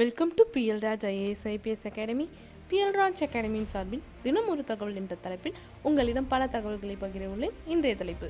welcome to PL Raj IAS IPS academy PL Raj அகாடமியின் சார்பில் தினம் ஒரு தகவல் என்ற தலைப்பில் உங்களிடம் பல தகவல்களை பகிர உள்ளேன் இன்றைய தலைப்பு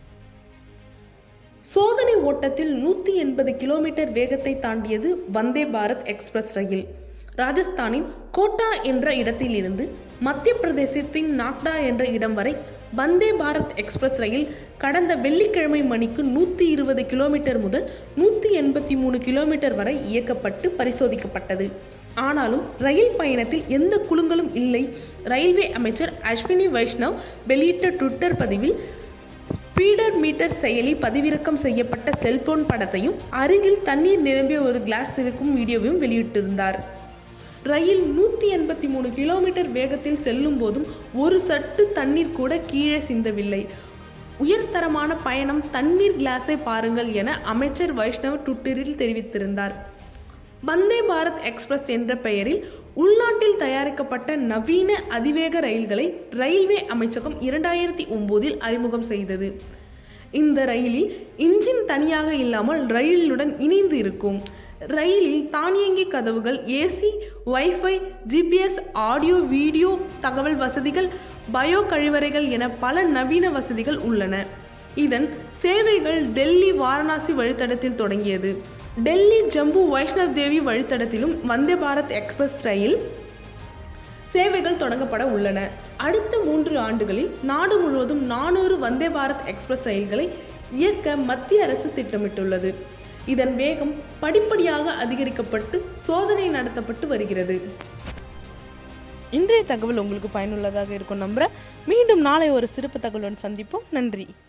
சோதனை ஓட்டத்தில் நூற்றி எண்பது கிலோமீட்டர் வேகத்தை தாண்டியது வந்தே பாரத் எக்ஸ்பிரஸ் ரயில் ராஜஸ்தானின் கோட்டா என்ற இடத்திலிருந்து மத்திய பிரதேசத்தின் நாக்டா என்ற இடம் வரை வந்தே பாரத் எக்ஸ்பிரஸ் ரயில் கடந்த வெள்ளிக்கிழமை மணிக்கு நூற்றி இருபது கிலோமீட்டர் முதல் நூற்றி எண்பத்தி மூணு கிலோமீட்டர் வரை இயக்கப்பட்டு பரிசோதிக்கப்பட்டது ஆனாலும் ரயில் பயணத்தில் எந்த குலுங்கலும் இல்லை ரயில்வே அமைச்சர் அஸ்வினி வைஷ்ணவ் வெளியிட்ட ட்விட்டர் பதிவில் ஸ்பீடர் மீட்டர் செயலி பதிவிறக்கம் செய்யப்பட்ட செல்போன் படத்தையும் அருகில் தண்ணீர் நிரம்பிய ஒரு கிளாஸ் இருக்கும் வீடியோவையும் வெளியிட்டிருந்தார் ரயில் நூற்றி எண்பத்தி மூணு கிலோமீட்டர் வேகத்தில் செல்லும் போதும் ஒரு சட்டு தண்ணீர் கூட கீழே சிந்தவில்லை உயர்தரமான பயணம் தண்ணீர் கிளாஸை பாருங்கள் என அமைச்சர் வைஷ்ணவ் ட்விட்டரில் தெரிவித்திருந்தார் வந்தே பாரத் எக்ஸ்பிரஸ் என்ற பெயரில் உள்நாட்டில் தயாரிக்கப்பட்ட நவீன அதிவேக ரயில்களை ரயில்வே அமைச்சகம் இரண்டாயிரத்தி ஒம்போதில் அறிமுகம் செய்தது இந்த ரயிலில் இன்ஜின் தனியாக இல்லாமல் ரயிலுடன் இணைந்து இருக்கும் ரயிலில் தானியங்கி கதவுகள் AC wifi GPS audio video தகவல் வசதிகள் பயோ கழிவறைகள் என பல நவீன வசதிகள் உள்ளன இதன் சேவைகள் டெல்லி வாரணாசி வழித்தடத்தில் தொடங்கியது டெல்லி ஜம்பு வைஷ்ணவ் தேவி வழித்தடத்திலும் வந்தே பாரத் எக்ஸ்பிரஸ் ரயில் சேவைகள் தொடங்கப்பட உள்ளன அடுத்த மூன்று ஆண்டுகளில் நாடு முழுவதும் நானூறு வந்தே பாரத் எக்ஸ்பிரஸ் ரயில்களை இயக்க மத்திய அரசு திட்டமிட்டுள்ளது இதன் வேகம் படிப்படியாக அதிகரிக்கப்பட்டு சோதனை நடத்தப்பட்டு வருகிறது இன்றைய தகவல் உங்களுக்கு பயனுள்ளதாக இருக்கும் நம்புறேன் மீண்டும் நாளை ஒரு சிறப்பு தகவலுடன் சந்திப்போம் நன்றி